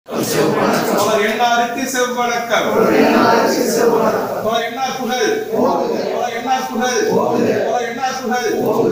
அவர் எண்ணாருக்கு செவ்வணக்கம் அவர் எண்ணார் புகழ் அவர் எண்ணார் புகழ் அவர் எண்ணார் புகழ்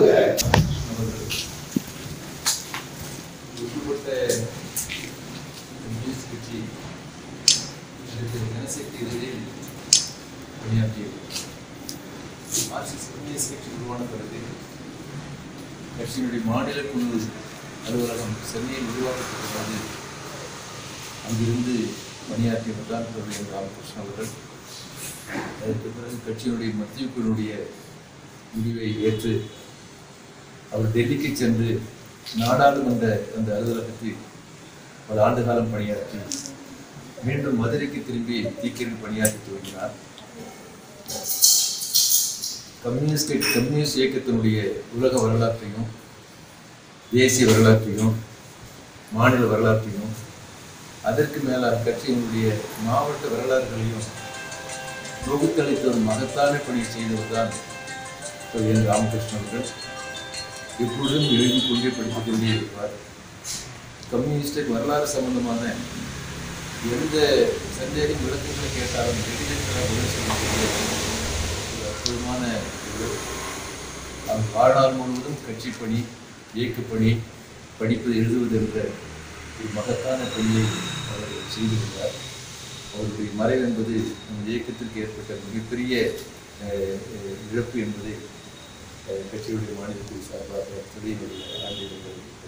ஒட்டுமொத்த கம்யூனிஸ்ட் கட்சி அதற்கு ஜனசக்தி இதழில் பணியாற்றியது மார்க்சிஸ்ட் கம்யூனிஸ்ட் கட்சி உருவான பிறகு கட்சியினுடைய மாநில குழு அலுவலகம் சென்னையில் உருவாக்கப்பட்ட போது அங்கிருந்து பணியாற்றியவர் தான் பிரபு ராமகிருஷ்ணன் அவர்கள் அதற்கு பிறகு கட்சியினுடைய மத்திய குழுவுடைய முடிவை ஏற்று அவர் டெல்லிக்கு சென்று நாடாளுமன்ற அந்த அலுவலகத்தில் பல ஆண்டு காலம் பணியாற்றி மீண்டும் மதுரைக்கு திரும்பி தீக்கிரில் பணியாற்றி துவங்கினார் கம்யூனிஸ்ட் கம்யூனிஸ்ட் இயக்கத்தினுடைய உலக வரலாற்றையும் தேசிய வரலாற்றையும் மாநில வரலாற்றையும் அதற்கு மேலாக கட்சியினுடைய மாவட்ட வரலாறுகளையும் தொகுத்தளித்த ஒரு மகத்தான பணியை செய்தவர் தான் என் ராமகிருஷ்ணன் அவர்கள் எப்பொழுதும் எழுதி கொண்டே படித்துக் கொண்டே இருப்பார் கம்யூனிஸ்ட் வரலாறு சம்பந்தமான எந்த சந்தேகம் விளக்கங்களை கேட்டாலும் எளிதில் பதில் சொல்லக்கூடிய ஒரு அற்புதமான ஒரு அவர் வாழ்நாள் முழுவதும் கட்சி பணி இயக்கப்பணி படிப்பது எழுதுவது என்ற ஒரு மகத்தான பணியை அவர் செய்திருந்தார் அவருடைய மறைவு என்பது நம் இயக்கத்திற்கு ஏற்பட்ட மிகப்பெரிய அஹ், அஹ், இழப்பு என்பதை அஹ், கட்சியுடைய மாநிலத்தில் சார்பாக தெளிவுடைய ஆண்டியிருந்தது